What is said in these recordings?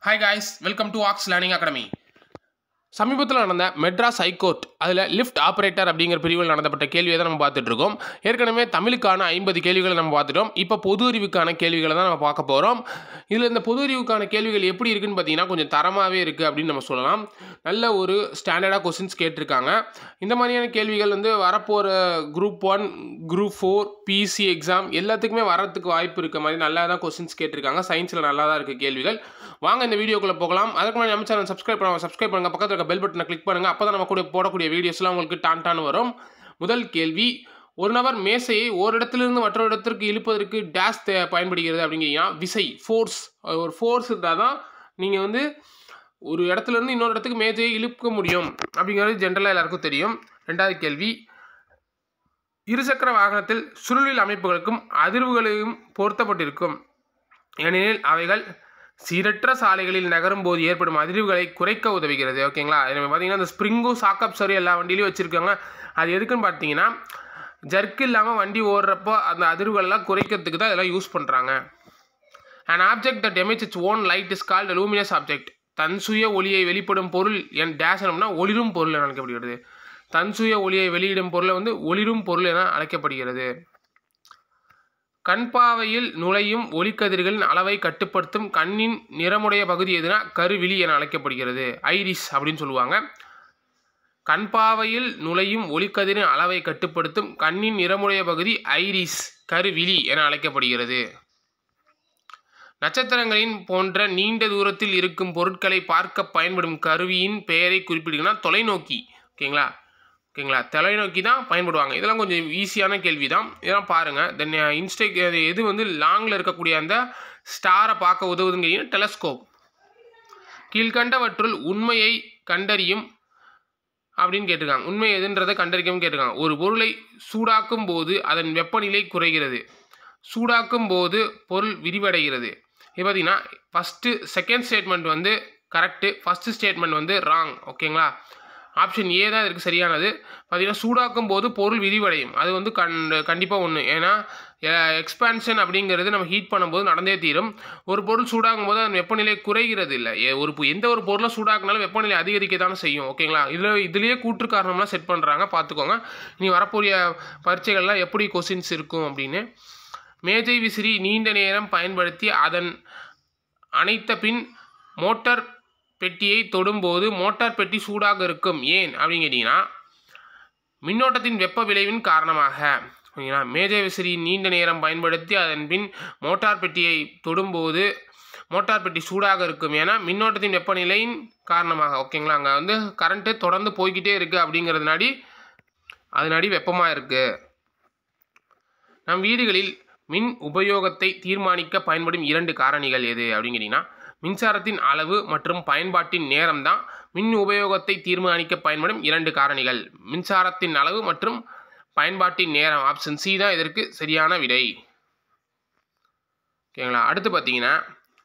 hi guys welcome to ஆக்ஸ் learning academy சமீபத்தில் நடந்த மெட்ராஸ் ஹைகோர்ட் அதில் லிஃப்ட் ஆப்ரேட்டர் அப்படிங்கிற பிரிவில் நடந்தப்பட்ட கேள்வியை தான் நம்ம பார்த்துட்டு இருக்கோம் ஏற்கனவே தமிழுக்கான ஐம்பது கேள்விகளை நம்ம பார்த்துட்டோம் இப்போ பொது அறிவுக்கான கேள்விகளை தான் நம்ம பார்க்க போகிறோம் இதில் இந்த பொது அறிவுக்கான கேள்விகள் எப்படி இருக்குன்னு பார்த்தீங்கன்னா கொஞ்சம் தரமாகவே இருக்குது அப்படின்னு நம்ம சொல்லலாம் நல்ல ஒரு ஸ்டாண்டர்டாக கொஸ்டின்ஸ் கேட்டிருக்காங்க இந்த மாதிரியான கேள்விகள் வந்து வரப்போகிற குரூப் ஒன் குரூப் ஃபோர் பிசி எக்ஸாம் எல்லாத்துக்குமே வரத்துக்கு வாய்ப்பு இருக்க மாதிரி நல்லா தான் கொஸ்டின்ஸ் கேட்டிருக்காங்க சயின்ஸில் நல்லா தான் இருக்குது கேள்விகள் வாங்க இந்த வீடியோக்குள்ளே போகலாம் அதுக்கு முன்னாடி நம்ம சேனல் சப்ஸ்கிரைப் பண்ண சப்ஸ்கிரைப் பண்ணுங்க பக்கத்தில் இருக்க பெல் பட்டனை கிளிக் பண்ணுங்கள் அப்போ தான் நம்ம கூட போடக்கூடிய வீடியோஸ்லாம் உங்களுக்கு டான் டான் வரும் முதல் கேள்வி ஒரு நபர் மேசையை ஓரிடத்திலிருந்து மற்றொரு இடத்திற்கு இழுப்பதற்கு டேஷ் தே பயன்படுகிறது அப்படிங்கிறீங்கன்னா விசை ஃபோர்ஸ் ஒரு ஃபோர்ஸ் இருந்தால் தான் நீங்கள் வந்து ஒரு இடத்துலேருந்து இன்னொரு இடத்துக்கு மேஜையை இழுக்க முடியும் அப்படிங்கிறது ஜென்ரலாக எல்லாருக்கும் தெரியும் ரெண்டாவது கேள்வி இருசக்கர வாகனத்தில் சுருளில் அமைப்புகளுக்கும் அதிர்வுகளையும் பொருத்தப்பட்டிருக்கும் ஏனெனில் அவைகள் சீரற்ற சாலைகளில் நகரும் போது ஏற்படும் அதிர்வுகளை குறைக்க உதவுகிறது ஓகேங்களா நம்ம பார்த்தீங்கன்னா இந்த ஸ்ப்ரிங்கும் சாக்கப் சரி எல்லா வண்டியிலையும் வச்சுருக்காங்க அது எதுக்குன்னு பார்த்தீங்கன்னா ஜர்க் இல்லாமல் வண்டி ஓடுறப்போ அந்த அதிர்வுகளெல்லாம் குறைக்கிறதுக்கு தான் இதெல்லாம் யூஸ் பண்ணுறாங்க and object that emits its own light is called luminous object தன் சுய ஒளியை வெளிப்படும் பொருள் என் டேஷ் என்னம்னா ஒளிரும் பொருள் என அழைக்கப்படுகிறது தன் சுய ஒளியை வெளியிடும் பொருளை வந்து ஒளிரும் பொருள் என அழைக்கப்படுகிறது கண்பாவையில் நுழையும் ஒளிக்கதிர்களின் அளவை கட்டுப்படுத்தும் கண்ணின் நிறமுடைய பகுதி எதுனா கருவிழி என அழைக்கப்படுகிறது ஐரிஸ் அப்படின்னு சொல்லுவாங்க கண்பாவையில் நுழையும் ஒளிக்கதிரின் அளவை கட்டுப்படுத்தும் கண்ணின் நிறமுடைய பகுதி ஐரிஸ் கருவிழி என அழைக்கப்படுகிறது நட்சத்திரங்களின் போன்ற நீண்ட தூரத்தில் இருக்கும் பொருட்களை பார்க்க பயன்படும் கருவியின் பெயரை குறிப்பிடுங்கன்னா தொலைநோக்கி ஓகேங்களா ஓகேங்களா தொலைநோக்கி தான் பயன்படுவாங்க இதெல்லாம் கொஞ்சம் ஈஸியான கேள்வி தான் இதெல்லாம் பாருங்கள் தென் இன்ஸ்டே எது வந்து லாங்கில் இருக்கக்கூடிய அந்த ஸ்டாரை பார்க்க உதவுதுங்கிறீங்க டெலஸ்கோப் கீழ்கண்டவற்றுள் உண்மையை கண்டறியும் அப்படின்னு கேட்டிருக்காங்க உண்மை எதுன்றதை கண்டறிக்கவும் கேட்டிருக்காங்க ஒரு பொருளை சூடாக்கும் போது அதன் வெப்பநிலை குறைகிறது சூடாக்கும் போது பொருள் விரிவடைகிறது இது பார்த்தீங்கன்னா ஃபஸ்ட்டு செகண்ட் ஸ்டேட்மெண்ட் வந்து கரெக்டு ஃபஸ்ட்டு ஸ்டேட்மெண்ட் வந்து ராங் ஓகேங்களா ஆப்ஷன் ஏ தான் இதுக்கு சரியானது பார்த்தீங்கன்னா சூடாக்கும் போது பொருள் விரிவடையும் அது வந்து கண் கண்டிப்பாக ஒன்று ஏன்னா எக்ஸ்பான்ஷன் அப்படிங்கிறது நம்ம ஹீட் பண்ணும்போது நடந்தே தீரும் ஒரு பொருள் சூடாகும் போது அதன் வெப்பநிலை குறைகிறது இல்லை ஒரு எந்த ஒரு பொருளை சூடாக்குனாலும் வெப்பநிலை அதிகரிக்க தானே செய்யும் ஓகேங்களா இதில் இதுலேயே கூற்று காரணம்லாம் செட் பண்ணுறாங்க பார்த்துக்கோங்க இனி வரக்கூடிய பரீட்சைகள்லாம் எப்படி கொஸ்டின்ஸ் இருக்கும் அப்படின்னு மேஜை விசிறி நீண்ட நேரம் பயன்படுத்தி அதன் அணைத்த பின் மோட்டார் பெட்டியை தொடும்போது மோட்டார் பெட்டி சூடாக இருக்கும் ஏன் அப்படின்னு கேட்டிங்கன்னா மின்னோட்டத்தின் வெப்ப விளைவின் காரணமாக ஓகேங்களா மேஜை விசிறி நீண்ட நேரம் பயன்படுத்தி அதன் பின் மோட்டார் பெட்டியை தொடும்போது மோட்டார் பெட்டி சூடாக இருக்கும் ஏன்னா மின்னோட்டத்தின் வெப்பநிலையின் காரணமாக ஓகேங்களா அங்கே வந்து கரண்ட்டு தொடர்ந்து போய்கிட்டே இருக்குது அப்படிங்கிறதுனாடி அதனாடி வெப்பமாக இருக்குது நம் வீடுகளில் மின் உபயோகத்தை தீர்மானிக்க பயன்படும் இரண்டு காரணிகள் எது அப்படின்னு கேட்டிங்கன்னா மின்சாரத்தின் அளவு மற்றும் பயன்பாட்டின் நேரம் தான் மின் உபயோகத்தை தீர்மானிக்க பயன்படும் இரண்டு காரணிகள் மின்சாரத்தின் அளவு மற்றும் பயன்பாட்டின் நேரம் ஆப்ஷன் சி தான் இதற்கு சரியான விடை ஓகேங்களா அடுத்து பார்த்தீங்கன்னா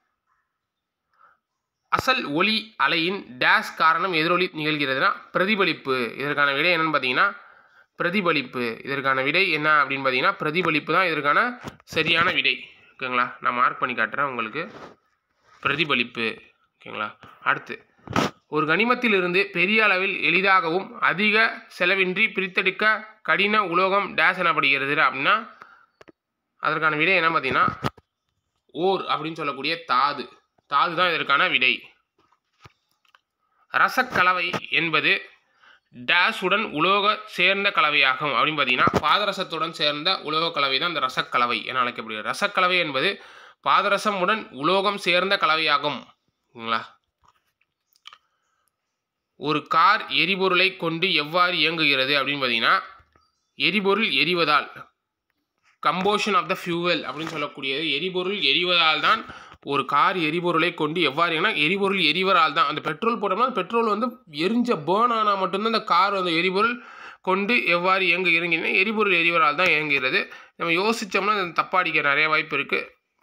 அசல் ஒளி அலையின் டேஷ் காரணம் எதிரொலி நிகழ்கிறதுனா பிரதிபலிப்பு இதற்கான விடை என்னன்னு பார்த்தீங்கன்னா பிரதிபலிப்பு இதற்கான விடை என்ன அப்படின்னு பார்த்தீங்கன்னா பிரதிபலிப்பு தான் இதற்கான சரியான விடை ஓகேங்களா நான் மார்க் பண்ணி காட்டுறேன் உங்களுக்கு பிரதிபலிப்பு ஓகேங்களா அடுத்து ஒரு கனிமத்திலிருந்து பெரிய அளவில் எளிதாகவும் அதிக செலவின்றி பிரித்தெடுக்க கடின உலோகம் டேஸ் எனப்படுகிறது அப்படின்னா அதற்கான விடை என்ன பார்த்தீங்கன்னா ஓர் அப்படின்னு சொல்லக்கூடிய தாது தாது தான் இதற்கான விடை ரசக்கலவை என்பது டேஷுடன் உலோக சேர்ந்த கலவையாகும் அப்படின்னு பார்த்தீங்கன்னா பாதரசத்துடன் சேர்ந்த உலோக கலவை தான் இந்த ரசக்கலவை என அழைக்கப்படுகிறது ரசக்கலவை என்பது பாதரசம் உடன் உலோகம் சேர்ந்த கலவையாகும் சரிங்களா ஒரு கார் எரிபொருளை கொண்டு எவ்வாறு இயங்குகிறது அப்படின்னு பார்த்தீங்கன்னா எரிபொருள் எரிவதால் கம்போஷன் ஆஃப் த ஃபியூவல் அப்படின்னு சொல்லக்கூடியது எரிபொருள் எரிவதால் தான் ஒரு கார் எரிபொருளை கொண்டு எவ்வாறு ஏன்னா எரிபொருள் எரிவரால் தான் அந்த பெட்ரோல் போட்டோம்னா பெட்ரோல் வந்து எரிஞ்ச பேர்ன் ஆனால் மட்டும்தான் அந்த கார் அந்த எரிபொருள் கொண்டு எவ்வாறு இயங்கு இறங்கினா எரிபொருள் எரிவரால் தான் இயங்குகிறது நம்ம யோசித்தோம்னா தப்பாடிக்க நிறைய வாய்ப்பு இருக்குது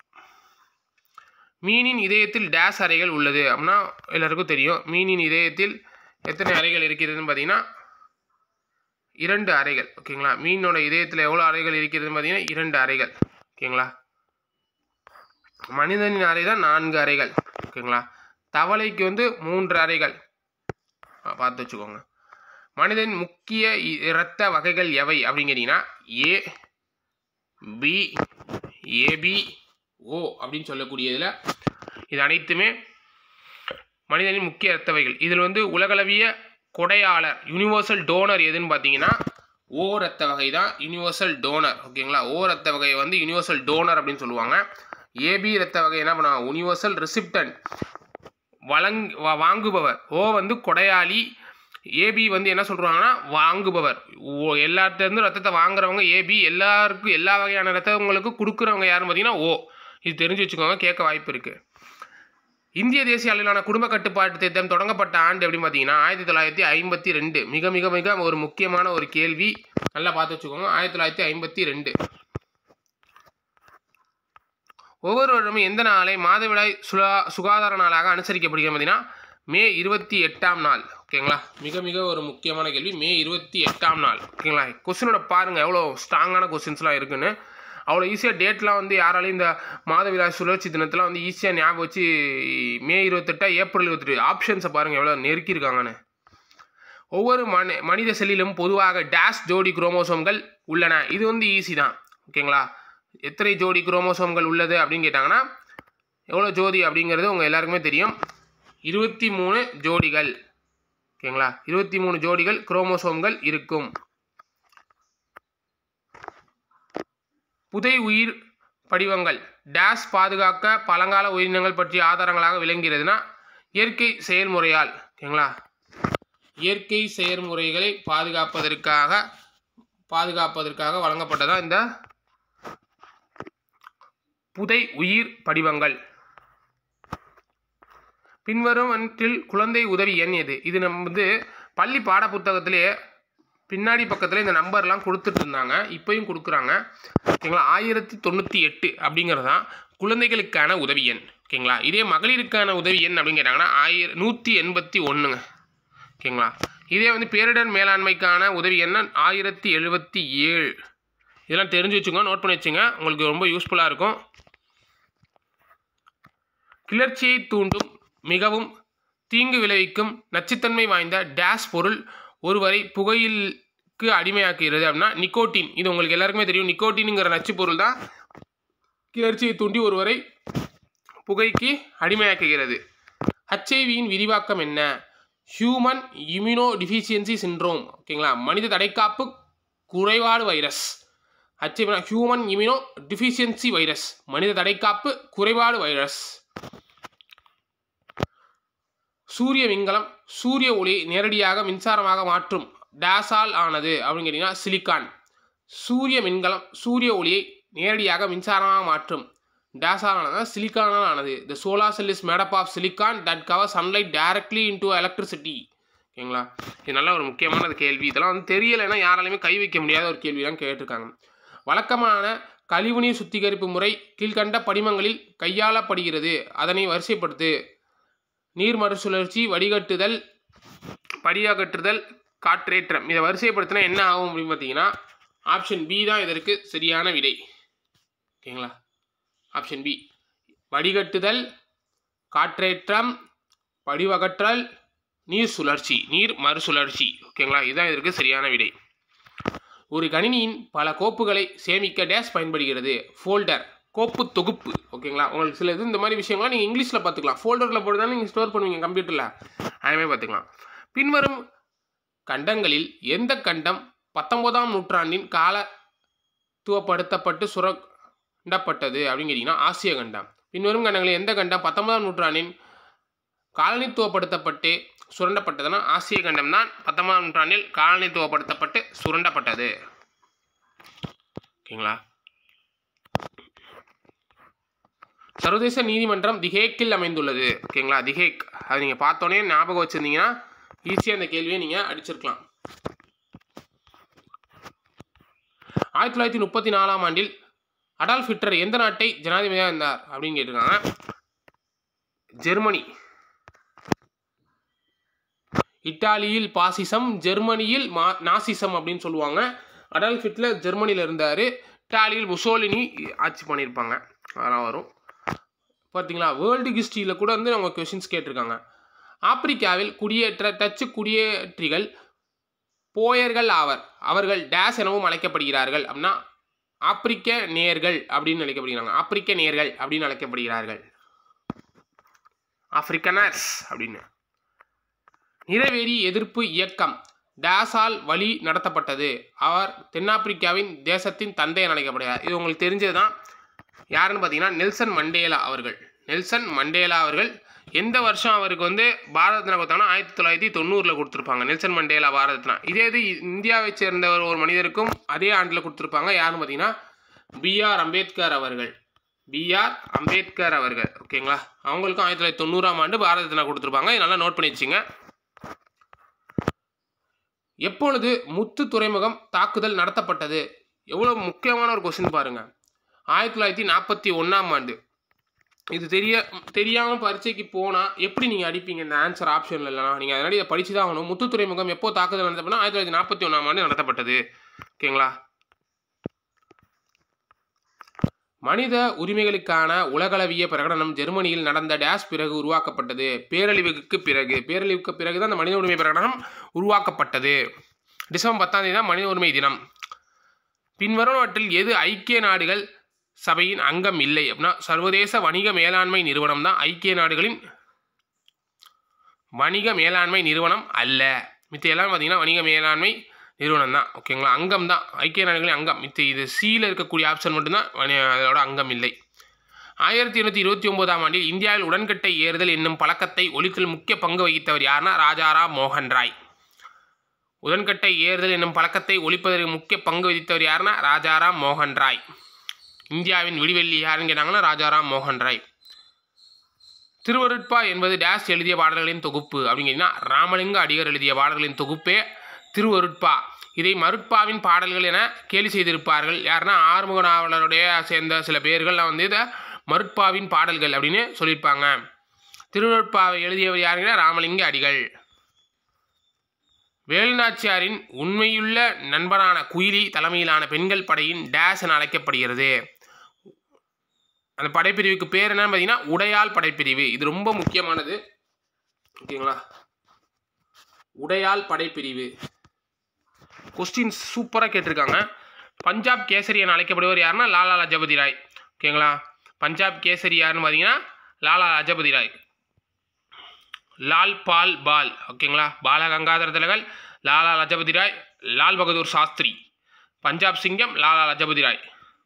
மீனின் இதயத்தில் டேஸ் அறைகள் உள்ளது அப்படின்னா எல்லாருக்கும் தெரியும் மீனின் இதயத்தில் எத்தனை அறைகள் இருக்கிறதுன்னு பார்த்தீங்கன்னா இரண்டு அறைகள் ஓகேங்களா மீனோட இதயத்தில் எவ்வளோ அறைகள் இருக்கிறதுன்னு பார்த்தீங்கன்னா இரண்டு அறைகள் ஓகேங்களா மனிதனின் அறை தான் நான்கு அறைகள் ஓகேங்களா தவளைக்கு வந்து மூன்று அறைகள் ஆ, பார்த்து வச்சுக்கோங்க மனிதன் முக்கிய இ- இரத்த வகைகள் எவை அப்படின்னு கேட்டிங்கன்னா ஏ பி ஏபி ஓ அப்படின்னு சொல்லக்கூடியதில் இது அனைத்துமே மனிதனின் முக்கிய இரத்த வகைகள் இதில் வந்து உலகளவிய கொடையாளர் யுனிவர்சல் டோனர் எதுன்னு பார்த்தீங்கன்னா ஓ ரத்த வகை தான் யுனிவர்சல் டோனர் ஓகேங்களா ஓ ரத்த வகையை வந்து யுனிவர்சல் டோனர் அப்படின்னு சொல்லுவாங்க ஏபி ரத்த வகை என்ன பண்ணுவாங்க யுனிவர்சல் ரிசிப்டன் வழங் வா- வாங்குபவர் ஓ வந்து கொடையாளி ஏபி வந்து என்ன சொல்கிறாங்கன்னா வாங்குபவர் ஓ எல்லார்ட்டேருந்து ரத்தத்தை வாங்குறவங்க ஏபி எல்லாருக்கும் எல்லா வகையான ரத்தங்களுக்கு கொடுக்குறவங்க யாருன்னு பார்த்தீங்கன்னா ஓ இது தெரிஞ்சு வச்சுக்கோங்க கேட்க வாய்ப்பு இருக்குது இந்திய தேசிய அளவிலான குடும்ப கட்டுப்பாட்டு திட்டம் தொடங்கப்பட்ட ஆண்டு எப்படின்னு பார்த்தீங்கன்னா ஆயிரத்தி தொள்ளாயிரத்தி ஐம்பத்தி ரெண்டு மிக மிக மிக ஒரு முக்கியமான ஒரு கேள்வி நல்லா பார்த்து வச்சுக்கோங்க ஆயிரத்தி தொள்ளாயிரத்தி ஐம்பத்தி ரெண்டு ஒவ்வொரு வருடமும் எந்த நாளை மாதவிடாய் சுகா சுகாதார நாளாக அனுசரிக்கப்படுகிறது பார்த்தீங்கன்னா மே இருபத்தி எட்டாம் நாள் ஓகேங்களா மிக மிக ஒரு முக்கியமான கேள்வி மே இருபத்தி எட்டாம் நாள் ஓகேங்களா கொஸ்டினோட பாருங்கள் எவ்வளோ ஸ்ட்ராங்கான கொஸ்டின்ஸ்லாம் இருக்குன்னு அவ்வளோ ஈஸியாக டேட்லாம் வந்து யாராலையும் இந்த மாதவிடாய் சுழற்சி தினத்தெலாம் வந்து ஈஸியாக ஞாபகம் வச்சு மே இருபத்தெட்டா ஏப்ரல் இருபத்தெட்டு ஆப்ஷன்ஸை பாருங்கள் எவ்வளோ நெருக்கியிருக்காங்கன்னு ஒவ்வொரு மனி மனித செல்லிலும் பொதுவாக டேஷ் ஜோடி குரோமோசோம்கள் உள்ளன இது வந்து ஈஸி தான் ஓகேங்களா எத்தனை ஜோடி குரோமோசோம்கள் உள்ளது அப்படின்னு கேட்டாங்கன்னா எவ்வளோ ஜோடி அப்படிங்கிறது உங்கள் எல்லாருக்குமே தெரியும் இருபத்தி மூணு ஜோடிகள் ஓகேங்களா இருபத்தி மூணு ஜோடிகள் குரோமோசோம்கள் இருக்கும் புதை உயிர் படிவங்கள் டேஷ் பாதுகாக்க பழங்கால உயிரினங்கள் பற்றிய ஆதாரங்களாக விளங்குகிறதுனா இயற்கை செயல்முறையால் ஓகேங்களா இயற்கை செயல்முறைகளை பாதுகாப்பதற்காக பாதுகாப்பதற்காக வழங்கப்பட்டதா இந்த புதை உயிர் படிவங்கள் பின்வருவற்றில் குழந்தை உதவி எண் எது இது நம்ம வந்து பள்ளி பாட புத்தகத்திலேயே பின்னாடி பக்கத்தில் இந்த நம்பர்லாம் கொடுத்துட்டு இருந்தாங்க இப்பயும் கொடுக்குறாங்க ஓகேங்களா ஆயிரத்தி தொண்ணூற்றி எட்டு அப்படிங்கிறது தான் குழந்தைகளுக்கான உதவி எண் ஓகேங்களா இதே மகளிருக்கான உதவி எண் அப்படின்னு கேட்டாங்கன்னா ஆயிர நூற்றி எண்பத்தி ஒன்றுங்க ஓகேங்களா இதே வந்து பேரிடர் மேலாண்மைக்கான உதவி எண் ஆயிரத்தி எழுபத்தி ஏழு இதெல்லாம் தெரிஞ்சு வச்சுங்க நோட் பண்ணி வச்சுங்க உங்களுக்கு ரொம்ப யூஸ்ஃபுல்லாக இருக்கும் கிளர்ச்சியை தூண்டும் மிகவும் தீங்கு விளைவிக்கும் நச்சுத்தன்மை வாய்ந்த டேஷ் பொருள் ஒருவரை புகையிலுக்கு அடிமையாக்குகிறது அப்படின்னா நிக்கோட்டின் இது உங்களுக்கு எல்லாருக்குமே தெரியும் நிக்கோட்டின்ங்கிற நச்சு பொருள் தான் கிளர்ச்சியை தூண்டி ஒருவரை புகைக்கு அடிமையாக்குகிறது ஹச்ஐவியின் விரிவாக்கம் என்ன ஹியூமன் இம்யூனோ டிஃபிஷியன்சி சிண்ட்ரோம் ஓகேங்களா மனித தடைக்காப்பு குறைபாடு virus HIV human immunodeficiency virus மனித தடைக்காப்பு குறைபாடு வைரஸ் சூரிய விண்கலம் சூரிய ஒளி நேரடியாக மின்சாரமாக மாற்றும் டேஸால் ஆனது அப்படின்னு கேட்டிங்கன்னா சிலிக்கான் சூரிய மின்கலம் சூரிய ஒளியை நேரடியாக மின்சாரமாக மாற்றும் டேஸால் ஆனது சிலிக்கானால் ஆனது the solar cell is made up of silicon that convert sunlight directly into electricity ஓகேங்களா இது நல்ல ஒரு முக்கியமான கேள்வி இதெல்லாம் வந்து தெரியலைன்னா யாராலையுமே கை வைக்க முடியாத ஒரு கேள்வி தான் கேட்டிருக்காங்க வழக்கமான கழிவுநீர் சுத்திகரிப்பு முறை கீழ்கண்ட படிமங்களில் கையாளப்படுகிறது அதனை வரிசைப்படுத்து நீர் மறுசுழற்சி வடிகட்டுதல் படியகற்றுதல் காற்றேற்றம் இதை வரிசைப்படுத்தினா என்ன ஆகும் அப்படின்னு பார்த்தீங்கன்னா ஆப்ஷன் பி தான் இதற்கு சரியான விடை ஓகேங்களா ஆப்ஷன் பி வடிகட்டுதல் காற்றேற்றம் படிவகற்றல் நீர் சுழற்சி நீர் மறுசுழற்சி ஓகேங்களா இதுதான் இதற்கு சரியான விடை ஒரு கணினியின் பல கோப்புகளை சேமிக்க டேஷ் பயன்படுகிறது ஃபோல்டர் கோப்பு தொகுப்பு ஓகேங்களா உங்களுக்கு சில இது இந்த மாதிரி விஷயங்கள்லாம் நீங்கள் இங்கிலீஷில் பார்த்துக்கலாம் ஃபோல்டரில் போட்டு தான் நீங்கள் ஸ்டோர் பண்ணுவீங்க கம்ப்யூட்டரில் அதுமாதிரி பார்த்துக்கலாம் பின்வரும் கண்டங்களில் எந்த கண்டம் பத்தொன்பதாம் நூற்றாண்டின் காலத்துவப்படுத்தப்பட்டு சுரண்டப்பட்டது அப்படின்னு கேட்டிங்கன்னா ஆசிய கண்டம் பின்வரும் கண்டங்களில் எந்த கண்டம் பத்தொன்பதாம் நூற்றாண்டின் காலனித்துவப்படுத்தப்பட்டு சுரண்டப்பட்டதுன்னா ஆசிய கண்டம் தான் பத்தொன்பதாம் நூற்றாண்டில் காலனித்துவப்படுத்தப்பட்டு சுரண்டப்பட்டது ஓகேங்களா சர்வதேச நீதிமன்றம் திஹேக்கில் அமைந்துள்ளது ஓகேங்களா திஹேக் அது நீங்கள் பார்த்தோன்னே ஞாபகம் வச்சுருந்தீங்கன்னா ஈஸியாக அந்த கேள்வியை நீங்கள் அடிச்சிருக்கலாம் ஆயிரத்தி தொள்ளாயிரத்தி முப்பத்தி நாலாம் ஆண்டில் அடால்ஃப் ஹிட்லர் எந்த நாட்டை ஜனாதிபதியாக இருந்தார் அப்படின்னு கேட்டிருக்காங்க ஜெர்மனி இத்தாலியில் பாசிசம் ஜெர்மனியில் மா நாசிசம் அப்படின்னு சொல்லுவாங்க அடால்ஃப் ஹிட்லர் ஜெர்மனியில் இருந்தார் இத்தாலியில் முசோலினி ஆட்சி பண்ணியிருப்பாங்க அதெல்லாம் வரும் பார்த்தீங்களா வேர்ல்டு ஹிஸ்ட்ரியில் கூட வந்து அவங்க கொஷின்ஸ் கேட்டிருக்காங்க ஆப்பிரிக்காவில் குடியேற்ற டச்சு குடியேற்றிகள் போயர்கள் ஆவர் அவர்கள் டேஸ் எனவும் அழைக்கப்படுகிறார்கள் அப்படின்னா ஆப்பிரிக்க நேர்கள் அப்படின்னு அழைக்கப்படுகிறாங்க ஆப்பிரிக்க நேர்கள் அப்படின்னு அழைக்கப்படுகிறார்கள் ஆப்பிரிக்கனர்ஸ் அப்படின்னு நிறவெறி எதிர்ப்பு இயக்கம் டேஸால் வழி நடத்தப்பட்டது அவர் தென்னாப்பிரிக்காவின் தேசத்தின் தந்தை என அழைக்கப்படுகிறார் இது உங்களுக்கு தெரிஞ்சது தான் யாருன்னு பார்த்தீங்கன்னா நெல்சன் மண்டேலா அவர்கள் நெல்சன் மண்டேலா அவர்கள் எந்த வருஷம் அவருக்கு வந்து பாரத ரத்னா கொடுத்தாங்கன்னா ஆயிரத்தி தொள்ளாயிரத்தி தொண்ணூறில் கொடுத்துருப்பாங்க நெல்சன் மண்டேலா பாரத ரத்னா இதே இது இந்தியாவை சேர்ந்த ஒரு ஒரு மனிதருக்கும் அதே ஆண்டில் கொடுத்துருப்பாங்க யாருன்னு பார்த்தீங்கன்னா பிஆர் அம்பேத்கர் அவர்கள் பிஆர் அம்பேத்கர் அவர்கள் ஓகேங்களா அவங்களுக்கும் ஆயிரத்தி தொள்ளாயிரத்தி தொண்ணூறாம் ஆண்டு பாரத ரத்னா கொடுத்துருப்பாங்க இது நல்லா நோட் பண்ணி வச்சுங்க எப்பொழுது முத்து துறைமுகம் தாக்குதல் நடத்தப்பட்டது எவ்வளோ முக்கியமான ஒரு கொஸ்டின் பாருங்க ஆயிரத்தி தொள்ளாயிரத்தி நாற்பத்தி ஒன்றாம் ஆண்டு இது தெரிய தெரியாமல் பரீட்சைக்கு போனால் எப்படி நீங்கள் அடிப்பீங்க இந்த ஆன்சர் ஆப்ஷனில் இல்லைனா நீங்கள் அதனால இதை படித்து தான் ஆகணும் முத்து துறைமுகம் எப்போ தாக்குதல் நடத்தப்பட்டா ஆயிரத்தி தொள்ளாயிரத்தி நாற்பத்தி ஒன்றாம் ஆண்டு நடத்தப்பட்டது ஓகேங்களா மனித உரிமைகளுக்கான உலகளவிய பிரகடனம் ஜெர்மனியில் நடந்த டேஸ் பிறகு உருவாக்கப்பட்டது பேரழிவுக்கு பிறகு பேரழிவுக்கு பிறகு தான் அந்த மனித உரிமை பிரகடனம் உருவாக்கப்பட்டது டிசம்பர் பத்தாம் தேதி தான் மனித உரிமை தினம் பின்வருவனவற்றில் எது ஐக்கிய நாடுகள் சபையின் அங்கம் இல்லை அப்படின்னா சர்வதேச வணிக மேலாண்மை நிறுவனம் தான் ஐக்கிய நாடுகளின் வணிக மேலாண்மை நிறுவனம் அல்ல மித்த எல்லாம் பார்த்தீங்கன்னா வணிக மேலாண்மை நிறுவனம் தான் ஓகேங்களா அங்கம் தான் ஐக்கிய நாடுகளின் அங்கம் மித்த இது சியில் இருக்கக்கூடிய ஆப்ஷன் மட்டும்தான் வணி- அதோட அங்கம் இல்லை ஆயிரத்தி எண்ணூற்றி இருபத்தி ஒன்பதாம் ஆண்டில் இந்தியாவில் உடன்கட்டை ஏறுதல் என்னும் பழக்கத்தை ஒழித்தல் முக்கிய பங்கு வகித்தவர் யாருன்னா ராஜாராம் மோகன் ராய் உடன்கட்டை ஏறுதல் என்னும் பழக்கத்தை ஒழிப்பதற்கு முக்கிய பங்கு வகித்தவர் யாருன்னா ராஜாராம் மோகன் ராய் இந்தியாவின் விடிவெள்ளி யாருன்னு கேட்டாங்கன்னா ராஜாராம் மோகன் ராய் திருவருட்பா என்பது டேஸ் எழுதிய பாடல்களின் தொகுப்பு அப்படிங்கன்னா ராமலிங்க அடிகர் எழுதிய பாடல்களின் தொகுப்பே திருவருட்பா இதை மருட்பாவின் பாடல்கள் என கேலி செய்திருப்பார்கள் யாருன்னா ஆறுமுக நாவலருடைய சேர்ந்த சில பேர்கள்லாம் வந்து இதை மருட்பாவின் பாடல்கள் அப்படின்னு சொல்லியிருப்பாங்க திருவருட்பாவை எழுதியவர் யாருங்கன்னா ராமலிங்க அடிகள் வேலுநாச்சியாரின் உண்மையுள்ள நண்பனான குயிலி தலைமையிலான பெண்கள் படையின் டேஸ் என அழைக்கப்படுகிறது அந்த படைப்பிரிவுக்கு பேர் என்னன்னு பார்த்தீங்கன்னா உடையாள் படைப்பிரிவு இது ரொம்ப முக்கியமானது ஓகேங்களா உடையாள் படைப்பிரிவு கொஸ்டின் சூப்பராக கேட்டிருக்காங்க பஞ்சாப் கேசரி என அழைக்கப்படுவர் யாருன்னா லாலா லஜபதி ராய் ஓகேங்களா பஞ்சாப் கேசரி யாருன்னு பார்த்தீங்கன்னா லாலா லஜபதி ராய் லால் பால் பால் ஓகேங்களா பால கங்காதர திலகர் லாலா லஜபதி ராய் லால் பகதூர் சாஸ்திரி பஞ்சாப் சிங்கம் லாலா லஜபதி ராய்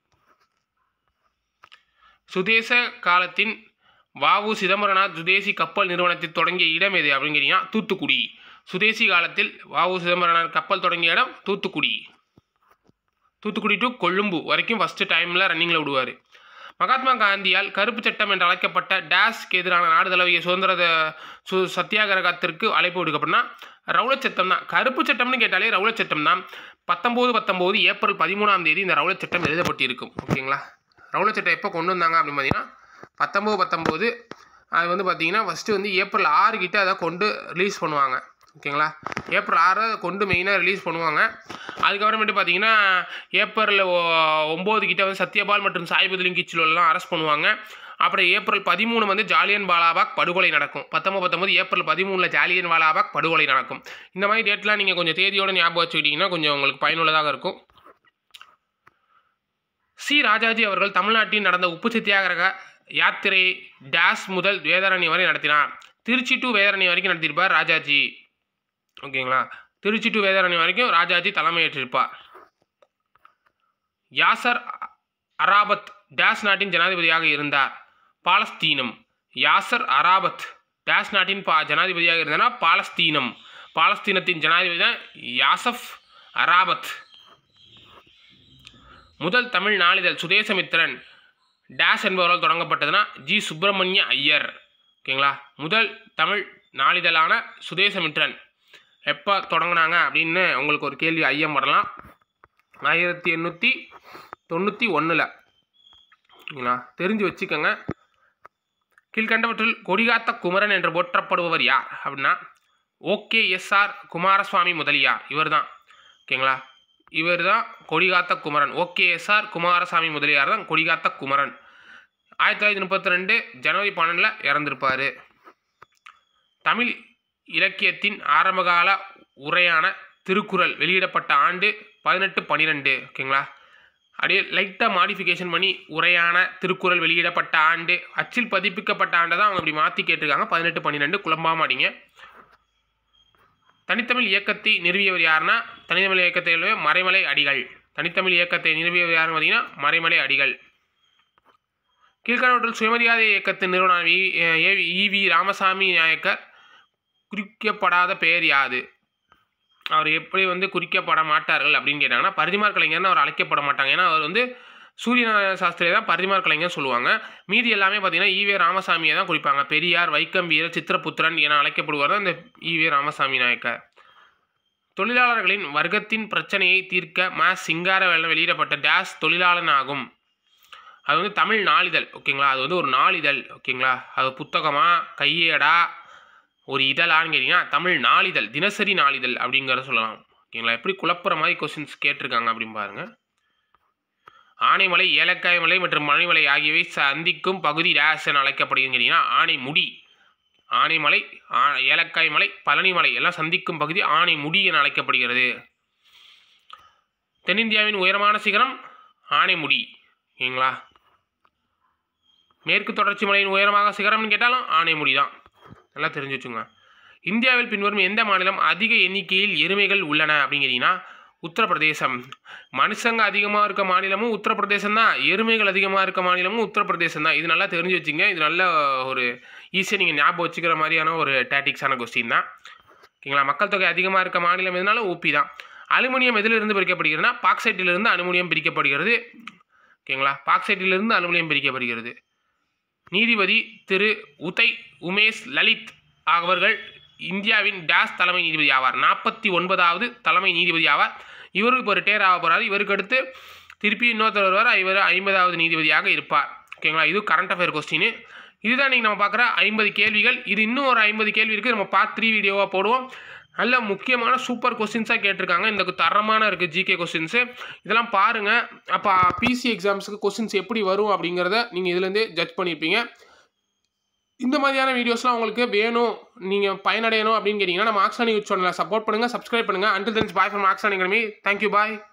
சுதேச காலத்தின் வாவு சிதம்பரனார் சுதேசி கப்பல் நிறுவனத்தை தொடங்கிய இடம் எது அப்படின்னு கேட்டீங்கன்னா தூத்துக்குடி சுதேசி காலத்தில் வாவு சிதம்பரனார் கப்பல் தொடங்கிய இடம் தூத்துக்குடி தூத்துக்குடி டு கொழும்பு வரைக்கும் ஃபஸ்ட்டு டைமில் ரன்னிங்கில் விடுவார் மகாத்மா காந்தியால் கருப்பு சட்டம் என்று அழைக்கப்பட்ட டேஸ்க்கு எதிரான நாடு தழுவிய சுதந்திர த- சு சத்தியாகிரகத்திற்கு அழைப்பு விடுக்கப்பட்டனா ரவுலட் சட்டம் தான் கருப்பு சட்டம்னு கேட்டாலே ரவுலட் சட்டம் தான் பத்தொம்போது பத்தொம்போது ஏப்ரல் பதிமூணாம் தேதி இந்த ரவுலட் சட்டம் எழுதப்பட்டிருக்கும் ஓகேங்களா ரவுலட் சட்டம் எப்போ கொண்டு வந்தாங்க அப்படின்னு பார்த்தீங்கன்னா பத்தொம்போது பத்தொம்போது அது வந்து பார்த்தீங்கன்னா ஃபஸ்ட்டு வந்து ஏப்ரல் ஆறு கிட்ட அதை கொண்டு ரிலீஸ் பண்ணுவாங்க ஓகேங்களா ஏப்ரல் ஆறு அதை கொண்டு மெயினாக ரிலீஸ் பண்ணுவாங்க அதுக்கப்புறமேட்டு பார்த்தீங்கன்னா ஏப்ரல் ஒ- ஒம்பது கிட்ட வந்து சத்யபால் மற்றும் சாய்புதலிங் கிச்சிலோலாம் அரெஸ்ட் பண்ணுவாங்க அப்புறம் ஏப்ரல் பதிமூணு வந்து ஜாலியன் வாலாபாக் படுகொலை நடக்கும் பத்தொம்பது பத்தொம்பது ஏப்ரல் பதிமூணில் ஜாலியன் வாலாபாக் படுகொலை நடக்கும் இந்த மாதிரி டேட்லாம் நீங்கள் கொஞ்சம் தேதியோட ஞாபகம் வச்சுக்கிட்டிங்கன்னா கொஞ்சம் உங்களுக்கு பயனுள்ளதாக இருக்கும் சி ராஜாஜி அவர்கள் தமிழ்நாட்டில் நடந்த உப்பு சத்தியாகிரக யாத்திரை டேஸ் முதல் வேதாரண்ய வரை நடத்தினார் திருச்சி டு வேதாரண்யம் வரைக்கும் நடத்தியிருப்பார் ராஜாஜி ஓகேங்களா திருச்சி டு வேதாரண்யம் வரைக்கும் ராஜாஜி தலைமையேற்றிருப்பார் யாசர் அராபத் டேஸ் நாட்டின் ஜனாதிபதியாக இருந்தார் பாலஸ்தீனம் யாசர் அராபத் டேஸ் நாட்டின் பா ஜனாதிபதியாக இருந்தார் பாலஸ்தீனம் பாலஸ்தீனத்தின் ஜனாதிபதி தான் யாசப் அராபத் முதல் தமிழ் நாளிதழ் சுதேசமித்திரன் டேஷ் என்பவரால் தொடங்கப்பட்டதுன்னா ஜி சுப்பிரமணிய ஐயர் ஓகேங்களா முதல் தமிழ் நாளிதழான சுதேசமித்திரன் எப்போ தொடங்கினாங்க அப்படின்னு உங்களுக்கு ஒரு கேள்வி ஐயம் வரலாம் ஆயிரத்தி எண்ணூற்றி தொண்ணூற்றி ஒன்றில் ஓகேங்களா தெரிஞ்சு வச்சுக்கோங்க கீழ்கண்டவற்றில் கொடிகாத்த குமரன் என்று போற்றப்படுபவர் யார் அப்படின்னா ஓகே எஸ்ஆர் குமாரசுவாமி முதலியார் இவர் தான் ஓகேங்களா இவர் தான் கொடிகாத்த குமரன் ஓகே எஸ்ஆர் குமாரசாமி முதலியார் தான் கொடிகாத்த குமரன் ஆயிரத்தி தொள்ளாயிரத்தி முப்பத்தி ரெண்டு ஜனவரி பன்னெண்டில் இறந்திருப்பார் தமிழ் இலக்கியத்தின் ஆரம்பகால உரையான திருக்குறள் வெளியிடப்பட்ட ஆண்டு பதினெட்டு பன்னிரெண்டு ஓகேங்களா அப்படியே லைட்டாக மாடிஃபிகேஷன் பண்ணி உரையான திருக்குறள் வெளியிடப்பட்ட ஆண்டு அச்சில் பதிப்பிக்கப்பட்ட ஆண்டை தான் அவங்க அப்படி மாற்றி கேட்டிருக்காங்க பதினெட்டு பன்னிரெண்டு குழம்பாம அடிங்க தனித்தமிழ் இயக்கத்தை நிறுவியவர் யாருன்னா தனித்தமிழ் இயக்கத்தை எழுதிய மறைமலை அடிகள் தனித்தமிழ் இயக்கத்தை நிறுவியவர் யாருன்னு பார்த்தீங்கன்னா மறைமலை அடிகள் கீழ்கணவற்றில் சுயமரியாதை இயக்கத்தின் நிறுவனர் V A- E V Ramasamy Naicker குறிக்கப்படாத பெயர் யாது அவர் எப்படி வந்து குறிக்கப்பட மாட்டார்கள் அப்படின்னு கேட்டாங்கன்னா பரிதிமார் கலைஞர்னு அவர் அழைக்கப்பட மாட்டாங்க ஏன்னா அவர் வந்து சூரியநாராயண சாஸ்திரியை தான் பரிதிமார் கலைஞர் சொல்லுவாங்க மீதி எல்லாமே பார்த்தீங்கன்னா ஈவே ராமசாமியை தான் குறிப்பாங்க பெரியார் வைக்கம் வீரர் சித்திரபுத்திரன் என அழைக்கப்படுவார் தான் இந்த ஈவே ராமசாமி நாயக்கர் தொழிலாளர்களின் வர்க்கத்தின் பிரச்சனையை தீர்க்க ம சிங்காரவேலன் வெளியிடப்பட்ட டேஸ் தொழிலாளன் ஆகும் அது வந்து தமிழ் நாளிதழ் ஓகேங்களா அது வந்து ஒரு நாளிதழ் ஓகேங்களா அது புத்தகமா கையேடா ஒரு இதழான்னு கேட்டிங்கன்னா தமிழ் நாளிதழ் தினசரி நாளிதழ் அப்படிங்கிறத சொல்லலாம் ஓகேங்களா எப்படி குழப்புற மாதிரி கொஸ்டின்ஸ் கேட்டிருக்காங்க அப்படின்னு பாருங்க ஆனைமலை ஏலக்காய் மலை மற்றும் மலைமலை ஆகியவை சந்திக்கும் பகுதி டேஸ் என அழைக்கப்படுகிறது கேட்டிங்கன்னா ஆனைமுடி ஆனைமலை ஆ- ஏலக்காய் மலை பழனி மலை எல்லாம் சந்திக்கும் பகுதி ஆனைமுடி என அழைக்கப்படுகிறது தென்னிந்தியாவின் உயரமான சிகரம் ஆனைமுடி ஓகேங்களா மேற்கு தொடர்ச்சி மலையின் உயரமாக சிகரம்னு கேட்டாலும் ஆனைமுடி தான் நல்லா தெரிஞ்சு வச்சுங்க இந்தியாவில் பின்வரும் எந்த மாநிலம் அதிக எண்ணிக்கையில் எருமைகள் உள்ளன அப்படிங்கிறீங்கன்னா உத்தரப்பிரதேசம் மனுஷங்க அதிகமாக இருக்க மாநிலமும் உத்தரப்பிரதேசம் தான் எருமைகள் அதிகமாக இருக்க மாநிலமும் உத்தரப்பிரதேசம் தான் இது நல்லா தெரிஞ்சு வச்சுங்க இது நல்ல ஒரு ஈஸியாக நீங்கள் ஞாபகம் வச்சுக்கிற மாதிரியான ஒரு டாட்டிக்ஸான கொஸ்டின் தான் ஓகேங்களா மக்கள் தொகை அதிகமாக இருக்க மாநிலம் எதுனாலும் ஊப்பி தான் அலுமினியம் எதிலிருந்து பிரிக்கப்படுகிறதுனா பாக்சைட்டிலிருந்து அலுமினியம் பிரிக்கப்படுகிறது ஓகேங்களா பாக்சைட்டிலிருந்து அலுமினியம் பிரிக்கப்படுகிறது நீதிபதி திரு உதை உமேஷ் லலித் அவர்கள் இந்தியாவின் டேஸ் தலைமை நீதிபதி ஆவார் நாற்பத்தி ஒன்பதாவது தலைமை நீதிபதி ஆவார் இவருக்கு இப்போ ரிட்டையர் ஆக போகிறார் இவருக்கு அடுத்து திருப்பி இன்னொருத்தர் வருவார் இவர் ஐம்பதாவது நீதிபதியாக இருப்பார் ஓகேங்களா இது கரண்ட் அஃபேர் கொஸ்டின் இதுதான் நீங்கள் நம்ம பார்க்குற ஐம்பது கேள்விகள் இது இன்னும் ஒரு ஐம்பது கேள்வி இருக்குது நம்ம பார்ட் த்ரீ வீடியோவாக போடுவோம் நல்ல முக்கியமான சூப்பர் கொஸ்டின்ஸாக கேட்டிருக்காங்க இந்த தரமான இருக்குது ஜிகே கொஸ்டின்ஸு இதெல்லாம் பாருங்கள் அப்போ பிசி எக்ஸாம்ஸுக்கு கொஸ்டின்ஸ் எப்படி வரும் அப்படிங்கிறத நீங்கள் இதுலேருந்தே ஜட்ஜ் பண்ணியிருப்பீங்க இந்த மாதிரியான வீடியோஸ்லாம் உங்களுக்கு வேணும் நீங்கள் பயனடையணும் அப்படின்னு கேட்டிங்கன்னா நம்ம ஆக்ஸானி யூத் சேனலை சப்போர்ட் பண்ணுங்கள் சப்ஸ்கிரைப் பண்ணுங்கள் அண்டில் தென்ஸ் பாய் ஃப்ரம் ஆக்ஸானி அகாடமி தேங்க்யூ பாய்